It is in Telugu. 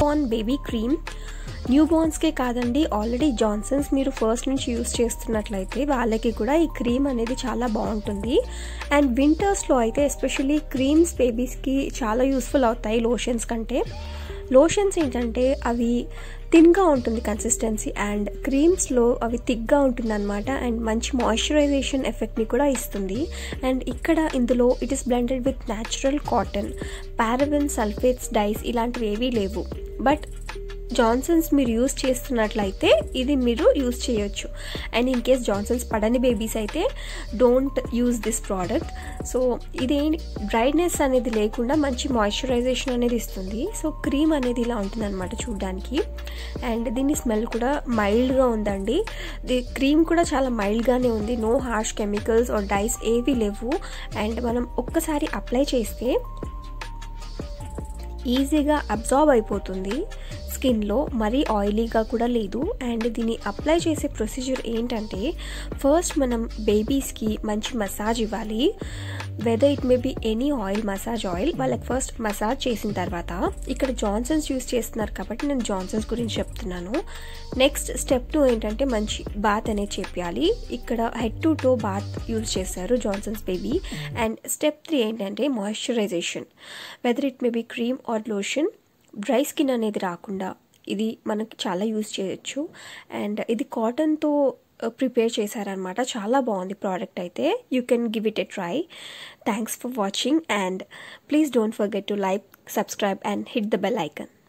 బార్న్ బేబీ క్రీమ్ న్యూ బార్న్స్కే కాదండి ఆల్రెడీ జాన్సన్స్ మీరు ఫస్ట్ నుంచి యూస్ చేస్తున్నట్లయితే వాళ్ళకి కూడా ఈ క్రీమ్ అనేది చాలా బాగుంటుంది అండ్ వింటర్స్లో అయితే ఎస్పెషల్లీ క్రీమ్స్ బేబీస్కి చాలా యూస్ఫుల్ అవుతాయి లోషన్స్ కంటే లోషన్స్ ఏంటంటే అవి థిన్గా ఉంటుంది కన్సిస్టెన్సీ అండ్ క్రీమ్స్లో అవి థిక్గా ఉంటుంది అనమాట అండ్ మంచి మాయిశ్చరైజేషన్ ఎఫెక్ట్ని కూడా ఇస్తుంది అండ్ ఇక్కడ ఇందులో it is blended with natural cotton paraben sulphates dyes ఇలాంటివి ఏవీ లేవు బట్ జాన్సన్స్ మీరు యూస్ చేస్తున్నట్లయితే ఇది మీరు యూస్ చేయొచ్చు అండ్ ఇన్ కేస్ జాన్సన్స్ పడని బేబీస్ అయితే don't use this product so ఇది డ్రైనెస్ అనేది లేకుండా మంచి మాయిశ్చరైజేషన్ అనేది ఇస్తుంది సో క్రీమ్ అనేది ఇలా ఉంటుంది అనమాట చూడడానికి అండ్ దీని స్మెల్ కూడా మైల్డ్గా ఉందండి ది క్రీమ్ కూడా చాలా మైల్డ్గానే ఉంది no harsh chemicals or dyes ఏవి లేవు అండ్ మనం ఒక్కసారి అప్లై చేస్తే ఈజీగా అబ్జార్బ్ అయిపోతుంది స్కిన్లో మరీ ఆయిలీగా కూడా లేదు అండ్ దీన్ని అప్లై చేసే ప్రొసీజర్ ఏంటంటే ఫస్ట్ మనం బేబీస్కి మంచి మసాజ్ ఇవ్వాలి whether it may be any oil massage oil వాళ్ళకి ఫస్ట్ మసాజ్ చేసిన తర్వాత ఇక్కడ జాన్సన్స్ యూస్ చేస్తున్నారు కాబట్టి నేను జాన్సన్స్ గురించి చెప్తున్నాను నెక్స్ట్ స్టెప్ టూ ఏంటంటే మంచి బాత్ అనేది చెప్పాలి ఇక్కడ head to toe bath use చేస్తారు Johnson's baby and step three ఏంటంటే moisturisation whether it may be cream or lotion dry skin అనేది రాకుండా ఇది మనకి చాలా యూస్ చేయొచ్చు అండ్ ఇది కాటన్తో ప్రిపేర్ చేశారనమాట చాలా బాగుంది ప్రోడక్ట్ అయితే you can give it a try thanks for watching and please don't forget to like subscribe and hit the bell icon